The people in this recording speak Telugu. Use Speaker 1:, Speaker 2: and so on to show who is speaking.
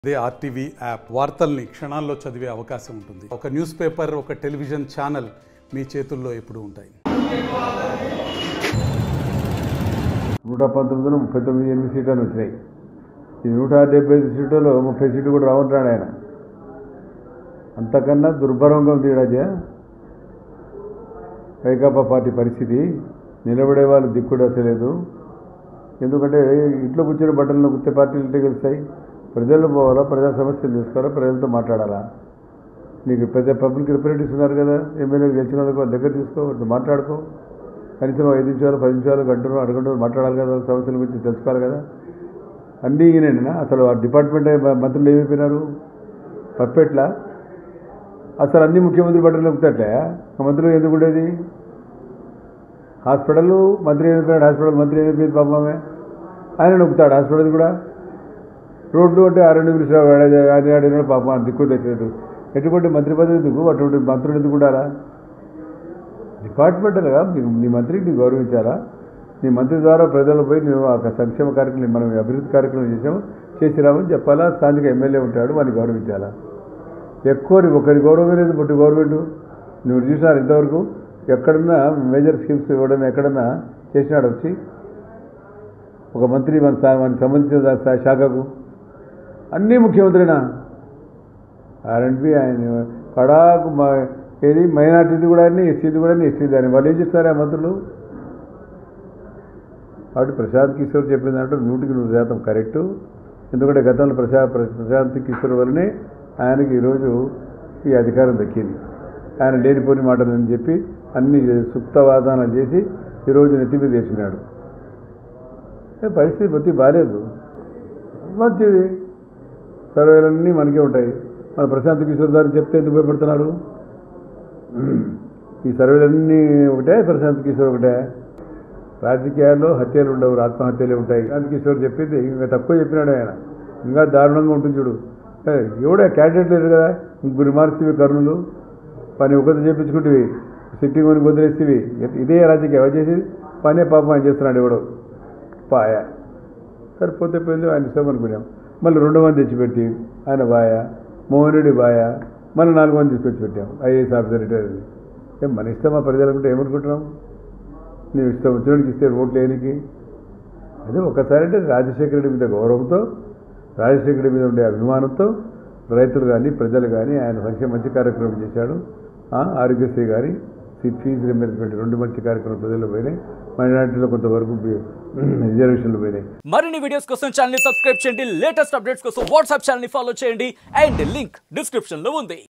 Speaker 1: అదే ఆర్టీవీ యాప్ వార్తల్ని క్షణాల్లో చదివే అవకాశం ఉంటుంది ఒక న్యూస్ పేపర్ ఒక టెలివిజన్ ఛానల్ మీ చేతుల్లో ఎప్పుడూ ఉంటాయి
Speaker 2: నూట పంతొమ్మిదిలో ముప్పై తొమ్మిది ఎనిమిది సీట్లు వచ్చినాయి ఈ నూట డెబ్బై ఐదు సీట్లలో ముప్పై సీట్లు కూడా రావంటాడు ఆయన అంతకన్నా దుర్భరంగా ఉంది రాజా వైకాపా పార్టీ పరిస్థితి నిలబడే వాళ్ళు దిక్కుడు అసలేదు ఎందుకంటే ఇంట్లో కూర్చొని బట్టలను కుత్తే పార్టీలు ఇంటే గెలుస్తాయి ప్రజల్లో పోవాలా ప్రజా సమస్యలు చూసుకోవాలా ప్రజలతో మాట్లాడాలా నీకు పెద్ద పబ్లిక్ రిప్రజెంటేటివ్స్ ఉన్నారు కదా ఎమ్మెల్యేలు గెలిచిన వాళ్ళకి వాళ్ళ దగ్గర తీసుకో వాళ్ళతో మాట్లాడుకో కనీసం ఐదు నిమిషాలు పది నిమిషాలు గంటలు అరగంటలు మాట్లాడాలి కదా వాళ్ళ సమస్యల గురించి తెలుసుకోవాలి కదా అన్నీ ఈయనేనా అసలు ఆ డిపార్ట్మెంట్ మంత్రులు ఏమైపోయినారు పప్పెట్లా అసలు అన్ని ముఖ్యమంత్రి బట్టలు నొక్కుతట్లే ఆ మంత్రులు ఎందుకు ఉండేది హాస్పిటల్ మంత్రి ఏమైపోయాడు హాస్పిటల్ మంత్రి ఏమైపోయింది పాపమే ఆయన నొక్కుతాడు హాస్పిటల్ కూడా రోడ్లు అంటే ఆరోగ్య మినిస్టర్ అది ఆడినాడు పాపం ఆయన దిక్కు తెచ్చలేదు ఎటువంటి మంత్రి పదవి ఎందుకు అటువంటి మంత్రులు ఎందుకు ఉండాలా డిపార్ట్మెంటల్గా నీకు నీ మంత్రికి నీకు గౌరవించాలా నీ మంత్రి ద్వారా ప్రజలు పోయి నువ్వు ఆ సంక్షేమ కార్యక్రమం మనం అభివృద్ధి కార్యక్రమం చేసాము చేసిరామని చెప్పాలా స్థానిక ఎమ్మెల్యే ఉంటాడు వాడిని గౌరవించాలా ఎక్కువ ఒకరి గౌరవం లేదు బట్టి గవర్నమెంట్ నువ్వు చూసినారు ఇంతవరకు ఎక్కడన్నా మేజర్ స్కీమ్స్ ఇవ్వడం ఎక్కడన్నా చేసినాడు వచ్చి ఒక మంత్రి మన సా- మనకి సంబంధించిన దా- శాఖకు అన్నీ ముఖ్యమంత్రినా ఆర్ఎండ్బి ఆయన కడాకు మా ఏది మైనార్టీది కూడా అన్ని ఎస్సీది కూడా అన్ని ఎస్టీది అని వాళ్ళు ఏం చేస్తారు ఆ మంత్రులు కాబట్టి ప్రశాంత్ కిషోర్ చెప్పిన దాంట్లో నూటికి నూరు శాతం కరెక్టు ఎందుకంటే గతంలో ప్రశా ప్ర- ప్రశాంత్ కిషోర్ వల్లనే ఆయనకి ఈరోజు ఈ అధికారం దక్కింది ఆయన లేనిపోని మాటలు అని చెప్పి అన్ని సుప్తవాదానాలు చేసి ఈరోజు నెత్తి మీద వేసుకున్నాడు ఏ పరిస్థితి బతి బాగాలేదు మంచిది సర్వేలన్నీ మనకే ఉంటాయి మన ప్రశాంత్ కిషోర్ గారు చెప్తే ఎందుకు భయపడుతున్నారు ఈ సర్వేలన్నీ ఒకటే ప్రశాంత్ కిషోర్ ఒకటే రాజకీయాల్లో హత్యలు ఉండవు ఆత్మహత్యలే ఉంటాయి ప్రశాంత్ కిషోర్ చెప్పింది ఇంకా తక్కువ చెప్పినాడు ఆయన ఇంకా దారుణంగా ఉంటుంది చూడు ఏ, ఎవడే క్యాండిడేట్ లేరు కదా ముగ్గురు మార్చివి కర్ణులు పని ఒకటి చేపించుకుంటే సిట్టింగ్ కొని వదిలేస్తేవి ఇదే రాజకీయం ఎవరు చేసి పనే పాపం ఆయన చేస్తున్నాడు ఎవడో పాయ సరిపోతే పోయింది ఆయన ఇష్టం అనుకున్నాం మళ్ళీ రెండు మంది తెచ్చిపెట్టి ఆయన బాయ మోహన్ రెడ్డి బాయ మళ్ళీ నాలుగు మంది తీసుకొచ్చి పెట్టాం ఐఏఎస్ ఆఫీసర్ రిటైర్ అయింది. ఏం మన ఇష్టమా ప్రజలకుంటే ఏమనుకుంటున్నాం నేను ఇష్టం వచ్చినోడికి ఇస్తే ఓట్లు లేనికి అదే ఒకసారి అంటే రాజశేఖర రెడ్డి మీద గౌరవంతో రాజశేఖర రెడ్డి మీద ఉండే అభిమానంతో రైతులు కానీ ప్రజలు కానీ ఆయన సంక్షేమ మంచి కార్యక్రమం చేశాడు ఆ, ఆరోగ్యశ్రీ కానీ సీట్ ఫీజు రింబర్స్మెంట్ రెండు మంచి కార్యక్రమాలు ప్రజల్లో పోయినాయి మైనార్టీలో కొంతవరకు రిజర్వేషన్లు పోయినాయి
Speaker 3: మరిన్ని వీడియోస్ కోసం ఛానల్ ని సబ్స్క్రైబ్ చేయండి లేటెస్ట్ అప్డేట్స్ కోసం వాట్సాప్ ఛానల్ ని ఫాలో చేయండి అండ్ లింక్ డిస్క్రిప్షన్ లో ఉంది